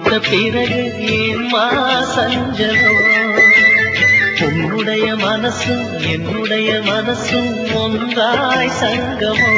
விட்ட பிறகு ஏம்மா சஞ்சலம் உன்னுடைய மனசும் என்னுடைய மனசும் ஒன்றாய் சங்கமோ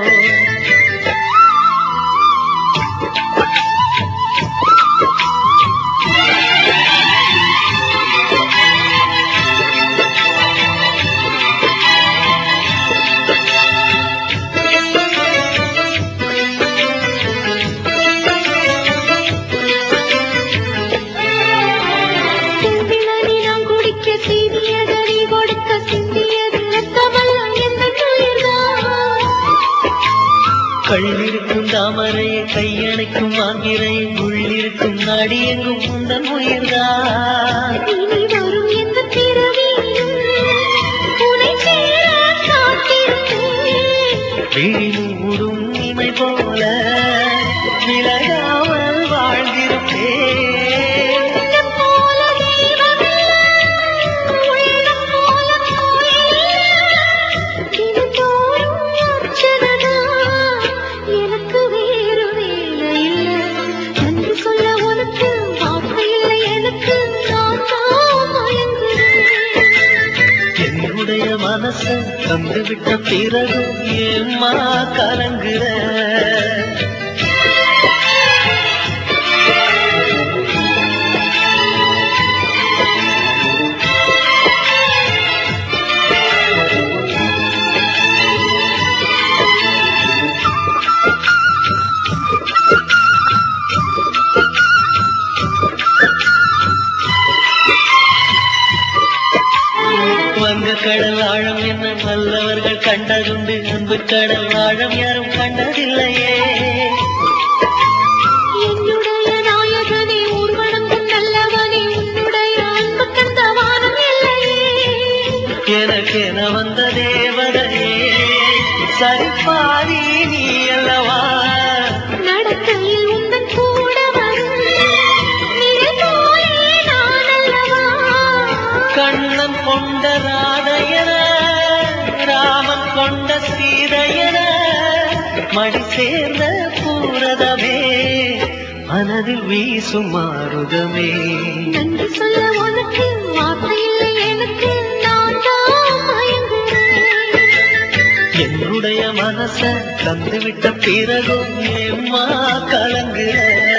செந்திலடி நான் குடிக்க சீனியதடி கொடுக்க சிந்தியது ரத்தமல்ல எந்த துயர்தான் கள்ளிருக்கும் தாமரையை கையணைக்கும் ஆங்கிரை உள்ளிருக்கும் நாடியெங்கும் உந்தன் உயிர்தான் இனி வரும் எந்த பிறவியிலும் உனை சேர காத்திருப்பேன் விழி மூடும் இமை போல விலகாமல் வாழ்ந்திருப்பேன் உள்ளம் போல தெய்வமில்லை, உள்ளம் போல கோயிலில்லை. தினந்தோறும் அர்ச்சனைதான், எனக்கு வேறு வேலை இல்லை. நன்றி சொல்ல உனக்கு வார்த்தை இல்லை எனக்கு நான் தான் மயங்குறேன் என்னுடைய மனசு தந்துவிட்ட பிறகு ஏம்மா கலங்குற வங்க கடல் ஆழம் என்ன நல்லவர்கள் கண்டதுண்டு அன்பு கடல் ஆழம் யாரும் கண்டதில்லையே என்னுடைய நாயகனே ஊர்வனங்கும் நல்லவனே உன்னுடைய அன்பு கண்ட வானம் இல்லையே எனக்கென வந்த தேவதையே சரிபாரி நீ அல்லவா நடக்கையில் உந்தன் கூட வரும் நிழல் போலே நான் அல்லவா கண்ணன் கொண்ட ராதையன ராமன் கொண்ட சீதையன மடி சேர்ந்த பூரதமே மனதில் வீசும் மாறுதமே நன்றி சொல்ல உனக்கு வார்த்தை இல்லை எனக்கு நான் தான் மயங்குறேன் என்னுடைய மனச தந்துவிட்ட பிறகும் ஏம்மா கலங்குற